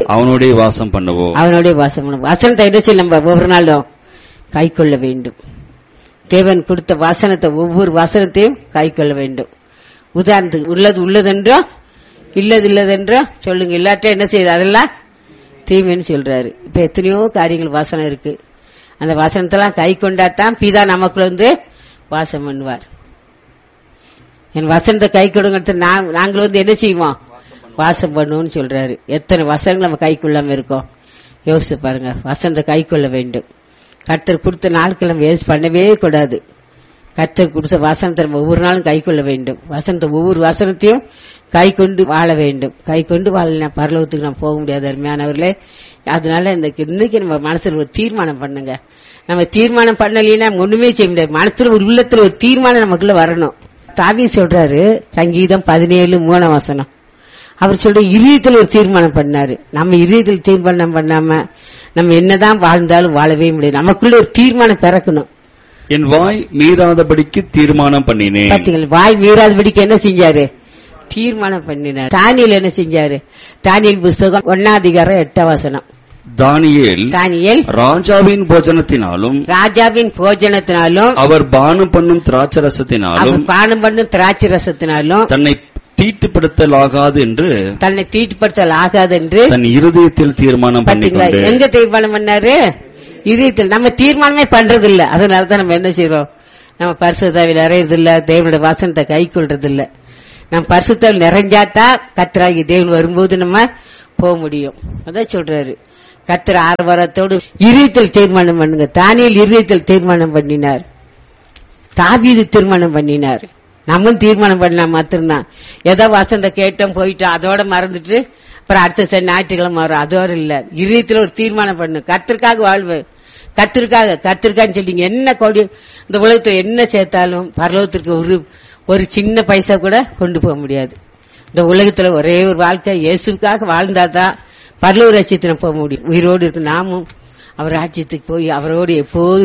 அவனுடைய வாசம் பண்ணுவோம் அவனுடைய வாசம் பண்ணும். வசனத்தை என்ன செய்ய நம்ம ஒவ்வொரு நாளும் கை கொள்ள வேண்டும் தேவன் கொடுத்த வசனத்தை ஒவ்வொரு வசனத்தையும் கை கொள்ள வேண்டும் உதாரணத்துக்கு உள்ளது உள்ளதென்றோ இல்லது இல்லதென்றோ சொல்லுங்க இல்லாட்ட என்ன செய்யுது அதெல்லாம் தீமைன்னு சொல்றாரு இப்ப எத்தனையோ காரியங்கள் வாசனம் இருக்கு அந்த வசனத்தெல்லாம் கை கொண்டாதான் பிதா நமக்குள்ள வந்து வாசம் பண்ணுவார் என் வசனத்தை கை கொடுங்க நாங்கள் வந்து என்ன செய்வோம் வாசம் பண்ணுவோம்னு சொல்றாரு எத்தனை வசனங்கள் நம்ம கைக்குள்ளாம இருக்கோம் யோசிச்சு பாருங்க வசனத்தை கை கொள்ள வேண்டும் கர்த்தர் கொடுத்த நாட்கள் நம்ம வேஸ்ட் பண்ணவே கூடாது கர்த்தர் கொடுத்த வசனத்தை நம்ம ஒவ்வொரு நாளும் கை கொள்ள வேண்டும் வசனத்தை ஒவ்வொரு வசனத்தையும் கை கொண்டு வாழ வேண்டும் கை கொண்டு வாழ பரலோகத்துக்கு நம்ம போக முடியாது அருமையானவர்களே அதனால இந்த இன்னைக்கு நம்ம மனசுல ஒரு தீர்மானம் பண்ணுங்க நம்ம தீர்மானம் பண்ணலைன்னா நம்ம ஒண்ணுமே செய்ய முடியாது மனசுல ஒரு உள்ளத்துல ஒரு தீர்மானம் நமக்குள்ள வரணும் தாவி சொல்றாரு சங்கீதம் பதினேழு மூணாம் வசனம் அவர் சொல்ற இதயத்தில் ஒரு தீர்மானம் பண்ணாரு நம்ம இதயத்தில் தீர்மானம் பண்ணாம நம்ம என்னதான் வாழ்ந்தாலும் வாழவே முடியாது நமக்குள்ள ஒரு தீர்மானம் பிறக்கணும் என் வாய் மீறாதபடிக்கு தீர்மானம் பண்ணினேன் பாத்தீங்களா வாய் மீறாதபடிக்கு என்ன செஞ்சாரு தீர்மானம் பண்ணினார் தானியல் என்ன செஞ்சாரு தானியல் புஸ்தகம் ஒன்னாம் அதிகாரம் எட்டாம் வசனம் தானியேல் தானியல் ராஜாவின் போஜனத்தினாலும் ராஜாவின் போஜனத்தினாலும் அவர் பானம் பண்ணும் திராட்சரசத்தினாலும் அவர் பானம் பண்ணும் திராட்சை ரசத்தினாலும் தன்னை தீட்டுப்படுத்தலாகாது என்று தன்னை தீட்டுப்படுத்தல் ஆகாது என்று தன் இருதயத்தில் தீர்மானம் பாத்தீங்களா பண்ணிக்கொண்டு எங்க தீர்மானம் பண்ணாரு இதயத்தில் நம்ம தீர்மானமே பண்றது இல்ல அதனாலதான் நம்ம என்ன செய்றோம் நம்ம பரிசுத்தாவில் நிறையறது இல்ல தேவனுடைய வாசனத்தை கை கொள்றது இல்ல நம்ம பரிசுத்தாவில் நிறைஞ்சாதான் கத்திராகி தேவன் வரும்போது நம்ம போக முடியும் அதான் சொல்றாரு கத்திர ஆரவாரத்தோடு இதயத்தில் தீர்மானம் பண்ணுங்க தானியல் இதயத்தில் தீர்மானம் பண்ணினார் தாவீது தீர்மானம் பண்ணினார் நம்மளும் தீர்மானம் பண்ணலாம் மாத்திரம்தான் ஏதோ வசந்த கேட்டோம் போயிட்டோம் அதோட மறந்துட்டு அப்புறம் அடுத்த சனி ஞாயிற்றுக்கிழமை வரும் அதோட இல்ல இதயத்துல ஒரு தீர்மானம் பண்ணு கத்திற்காக வாழ்வு கத்திற்காக கத்திற்கான்னு சொல்லி நீங்க என்ன கொடி இந்த உலகத்துல என்ன சேர்த்தாலும் பரலோகத்திற்கு ஒரு ஒரு சின்ன பைசா கூட கொண்டு போக முடியாது இந்த உலகத்துல ஒரே ஒரு வாழ்க்கை இயேசுக்காக வாழ்ந்தாதான் பரலூர் ராஜ்யத்தின போக முடியும் உயிரோடு இருக்கு நாமும் அவர் ராஜ்யத்துக்கு போய் அவரோடு எப்போது